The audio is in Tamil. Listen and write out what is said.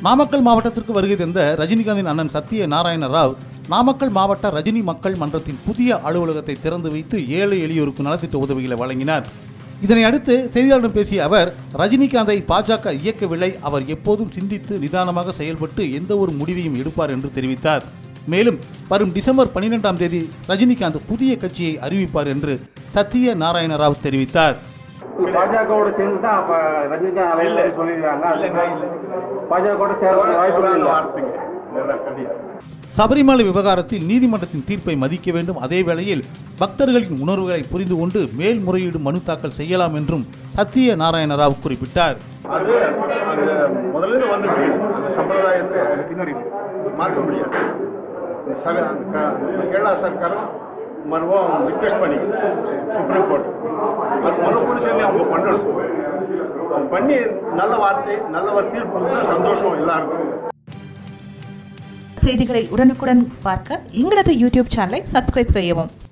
நாமக்கல் மாவட்டத்திற்கு வருகை தந்த ரஜினிகாந்தின் அண்ணன் சத்திய நாராயண ராவ் நாமக்கல் மாவட்ட ரஜினி மக்கள் மன்றத்தின் புதிய அலுவலகத்தை திறந்து வைத்து ஏழை எளியோருக்கு நலத்திட்ட உதவிகளை வழங்கினார் இதனை அடுத்து செய்தியாளர்களிடம் பேசிய அவர் ரஜினிகாந்தை பாஜக இயக்கவில்லை அவர் எப்போதும் சிந்தித்து நிதானமாக செயல்பட்டு எந்த ஒரு முடிவையும் எடுப்பார் என்று தெரிவித்தார் மேலும் வரும் டிசம்பர் பன்னிரெண்டாம் தேதி ரஜினிகாந்த் புதிய கட்சியை அறிவிப்பார் என்று சத்திய நாராயண ராவ் தெரிவித்தார் பாஜகவோட சேர்ந்து தான் அப்ப ரஜினிகாந்த் அலையில சொல்லியிருக்காங்க அது பாஜகவோட சேர வாய்ப்பு இல்லை சபரிமலை விவகாரத்தில் நீதிமன்றத்தின் தீர்ப்பை மதிக்க வேண்டும் அதே வேளையில் பக்தர்களின் உணர்வுகளை புரிந்து கொண்டு மேல்முறையீடு மனு தாக்கல் செய்யலாம் என்றும் சத்திய நாராயண ராவ் குறிப்பிட்டார் அது அந்த முதல்ல வந்துட்டு அந்த சம்பிரதாயத்தை பின்னாடி மாற்ற முடியாது சரி அந்த க- அந்த கேரளா சர்க்காரும் மறுபடியும் ரிக்வெஸ்ட் பண்ணி சுப்ரீம் கோர்ட் அது மறுபரிசீலனை அவங்க பண்ணணும் அவங்க பண்ணி நல்ல வார்த்தை நல்ல ஒரு தீர்ப்பு கொடுத்தா சந்தோஷம் எல்லாருக்கும் செய்திகளை உடனுக்குடன் பார்க்க எங்களது யூடியூப் சேனலை சப்ஸ்கிரைப் செய்யவும்